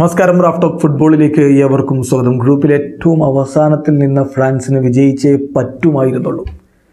നമസ്കാരം raft of ഫുട്ബോളിലേക്ക് ഏവർക്കും സ്വാഗതം ഗ്രൂപ്പിൽ ഏറ്റവും അവസാനത്തിൽ നിന്ന് ഫ്രാൻസിന് വിജയിച്ചേ പറ്റുമായിരുന്നുള്ളൂ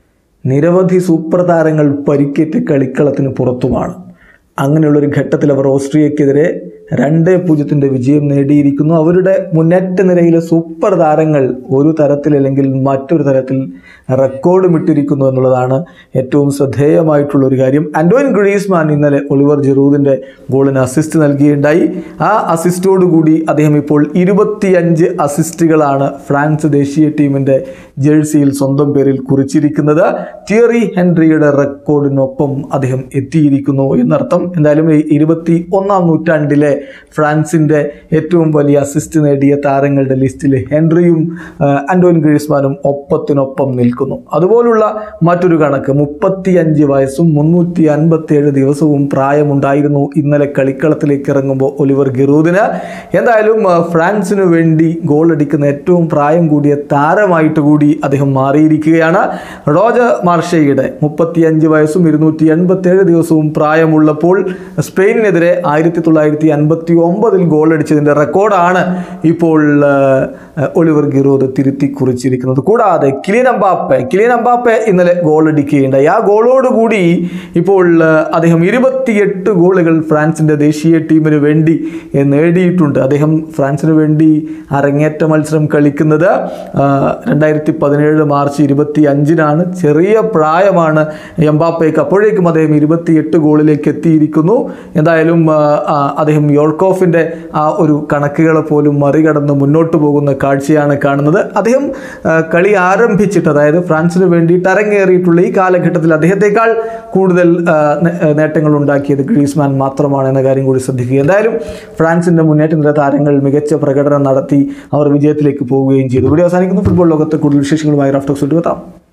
നിരവധി സൂപ്പർ താരങ്ങൾ പരിക്കേറ്റ് കളിക്കളത്തിന് പുറത്തുമാണ് അങ്ങനെയുള്ളൊരു ഘട്ടത്തിൽ അവർ ഓസ്ട്രിയക്കെതിരെ രണ്ട് പൂജ്യത്തിൻ്റെ വിജയം നേടിയിരിക്കുന്നു അവരുടെ മുന്നേറ്റ നിരയിലെ സൂപ്പർ താരങ്ങൾ ഒരു തരത്തിലല്ലെങ്കിൽ മറ്റൊരു തരത്തിൽ റെക്കോർഡും ഇട്ടിരിക്കുന്നു എന്നുള്ളതാണ് ഏറ്റവും ശ്രദ്ധേയമായിട്ടുള്ള ഒരു കാര്യം ആൻറ്റോയിൻ ഗ്രീസ്മാൻ ഇന്നലെ ഒളിവർ ജെറൂദിൻ്റെ ഗോളിന് അസിസ്റ്റ് നൽകിയുണ്ടായി ആ അസിസ്റ്റോടുകൂടി അദ്ദേഹം ഇപ്പോൾ ഇരുപത്തിയഞ്ച് അസിസ്റ്റുകളാണ് ഫ്രാൻസ് ദേശീയ ടീമിൻ്റെ ജേഴ്സിയിൽ സ്വന്തം പേരിൽ കുറിച്ചിരിക്കുന്നത് തിയറി ഹെൻറിയുടെ റെക്കോർഡിനൊപ്പം അദ്ദേഹം എത്തിയിരിക്കുന്നു എന്നർത്ഥം എന്തായാലും ഈ ഇരുപത്തി ഒന്നാം നൂറ്റാണ്ടിലെ ഫ്രാൻസിൻ്റെ ഏറ്റവും വലിയ അസിസ്റ്റ് നേടിയ താരങ്ങളുടെ ലിസ്റ്റിൽ ഹെൻറിയും ആൻറ്റോൻ ഗ്രീസ്മാനും ഒപ്പത്തിനൊപ്പം നിൽക്കുന്നു അതുപോലുള്ള മറ്റൊരു കണക്ക് മുപ്പത്തിയഞ്ച് വയസ്സും മുന്നൂറ്റി അൻപത്തിയേഴ് ദിവസവും പ്രായമുണ്ടായിരുന്നു ഇന്നലെ കളിക്കളത്തിലേക്ക് ഇറങ്ങുമ്പോൾ ഒലിവർ ഗിറൂദിന് എന്തായാലും ആ, ഫ്രാൻസിന് വേണ്ടി ഗോൾ അടിക്കുന്ന ഏറ്റവും പ്രായം കൂടിയ താരമായിട്ട് കൂടി അദ്ദേഹം മാറിയിരിക്കുകയാണ് റോജർ മാർഷയുടെ മുപ്പത്തിയഞ്ച് വയസ്സും ഇരുന്നൂറ്റി എൺപത്തിയേഴ് ദിവസവും പ്രായമുള്ളപ്പോൾ സ്പെയിനിനെതിരെ ആയിരത്തി തൊള്ളായിരത്തി അൻപത്തി ഒമ്പതിൽ ഗോൾ അടിച്ചതിൻ്റെ റെക്കോർഡാണ് ഇപ്പോൾ ആ, ഒലിവർ ഗിറോദ് തിരുത്തി കുറിച്ചിരിക്കുന്നത് കൂടാതെ കിലിയൻ അമ്പാപ്പെ കിലിയൻ അമ്പാപ്പെ ഇന്നലെ ഗോൾ അടിക്കുകയുണ്ടായി ആ ഗോളോടുകൂടി ഇപ്പോൾ ആ, അദ്ദേഹം ഇരുപത്തിയെട്ട് ഗോളുകൾ ഫ്രാൻസിൻ്റെ ദേശീയ ടീമിന് വേണ്ടി ഏ, നേടിയിട്ടുണ്ട് അദ്ദേഹം ഫ്രാൻസിന് വേണ്ടി അരങ്ങേറ്റ മത്സരം കളിക്കുന്നത് ആ, രണ്ടായിരത്തി പതിനേഴ് മാർച്ച് ഇരുപത്തി അഞ്ചിനാണ് ചെറിയ പ്രായമാണ് എംബാപ്പയ്ക്ക് അപ്പോഴേക്കും അദ്ദേഹം ഇരുപത്തിയെട്ട് ഗോളിലേക്ക് എത്തിയിരിക്കുന്നു എന്തായാലും ആ, ആ, അദ്ദേഹം യോർക്കോഫിൻ്റെ ആ ഒരു കണക്കുകളെ പോലും മറികടന്ന് മുന്നോട്ട് പോകുന്ന കാഴ്ചയാണ് കാണുന്നത് അദ്ദേഹം ആ, കളി ആരംഭിച്ചിട്ട് അതായത് ഫ്രാൻസിന് വേണ്ടിയിട്ട് അരങ്ങേറിയിട്ടുള്ള ഈ കാലഘട്ടത്തിൽ അദ്ദേഹത്തെക്കാൾ കൂടുതൽ ആ, നേ- നേട്ടങ്ങൾ ഉണ്ടാക്കിയത് ഗ്രീസ്മാൻ മാത്രമാണ് എന്ന കാര്യം കൂടി ശ്രദ്ധിക്കുക എന്തായാലും ഫ്രാൻസിൻ്റെ മുന്നേറ്റ നിര താരങ്ങൾ മികച്ച പ്രകടനം നടത്തി അവർ വിജയത്തിലേക്ക് പോവുകയും ചെയ്തു ഇവിടെ അവസാനിക്കുന്ന ഫുട്ബോൾ ലോകത്തെ കൂടുതൽ വിശേഷങ്ങളുമായി റാഫ്റ്റോക്സ് എത്താം